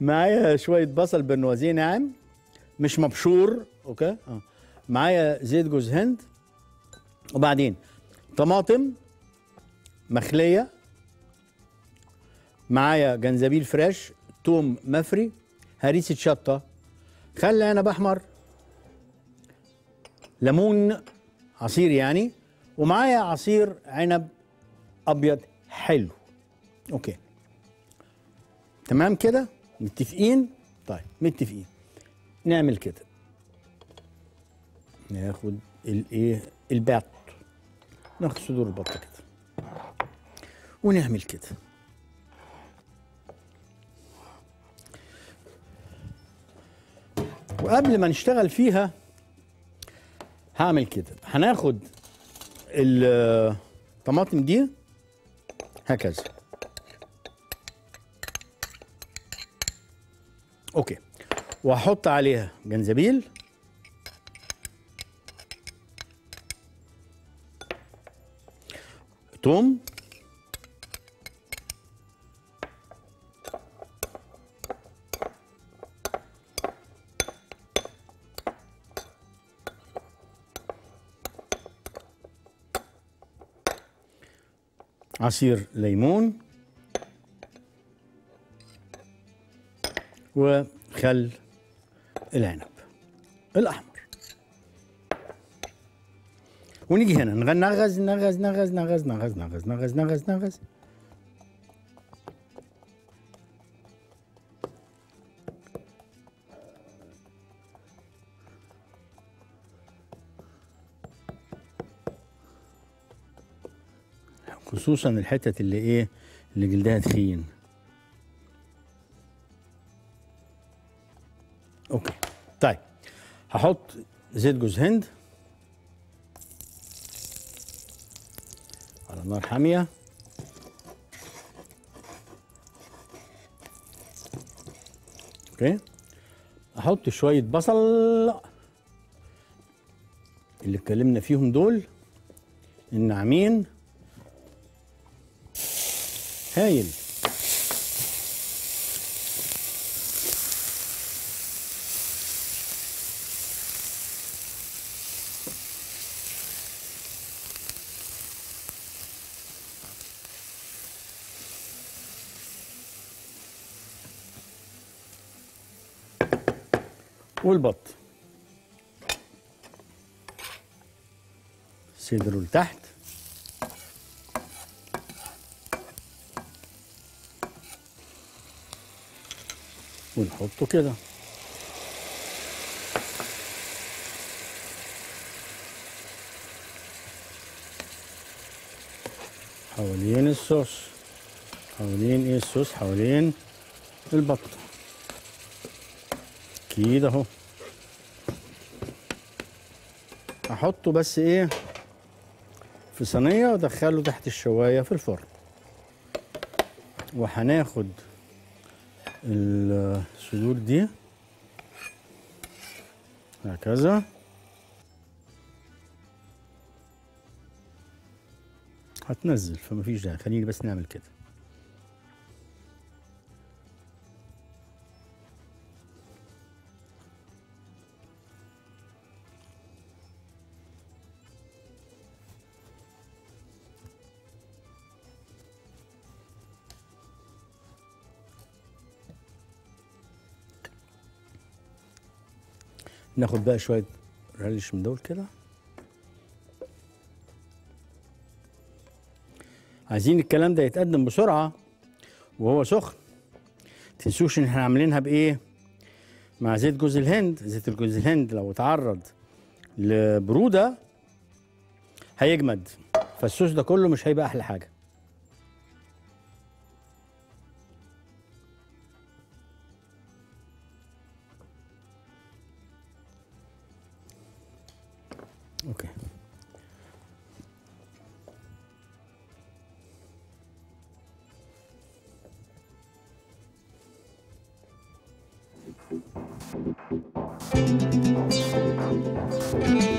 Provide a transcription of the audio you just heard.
معايا شويه بصل برنوازيه ناعم مش مبشور اوكي اه معايا زيت جوز هند وبعدين طماطم مخليه معايا جنزبيل فريش توم مفري هريسه شطه خل عنب احمر ليمون عصير يعني ومعايا عصير عنب ابيض حلو اوكي تمام كده متفقين طيب متفقين نعمل كده ناخد الايه البط ناخد صدور البطه كده ونعمل كده وقبل ما نشتغل فيها هعمل كده هناخد الطماطم دي هكذا اوكي وهحط عليها جنزبيل توم عصير ليمون وخل العنب الاحمر ونيجي هنا نغز نغز نغز نغز نغز نغز نغز نغز نغز خصوصا الحتت اللي ايه اللي جلدها تخين اوكي طيب هحط زيت جوز هند على نار حاميه اوكي احط شويه بصل اللي اتكلمنا فيهم دول الناعمين هايل والبط صدره لتحت ونحطه كده حوالين الصوص حوالين ايه الصوص حوالين البط كده اهو احطه بس ايه في صينيه وادخله تحت الشوايه في الفرن وهناخد الصدور دي هكذا هتنزل فمفيش داعي خليني بس نعمل كده ناخد بقى شويه ريش من دول كده عايزين الكلام ده يتقدم بسرعه وهو سخن تنسوش ان احنا عاملينها بايه مع زيت جوز الهند زيت الجوز الهند لو اتعرض لبروده هيجمد فالصوص ده كله مش هيبقى احلى حاجه اوكي Thank you.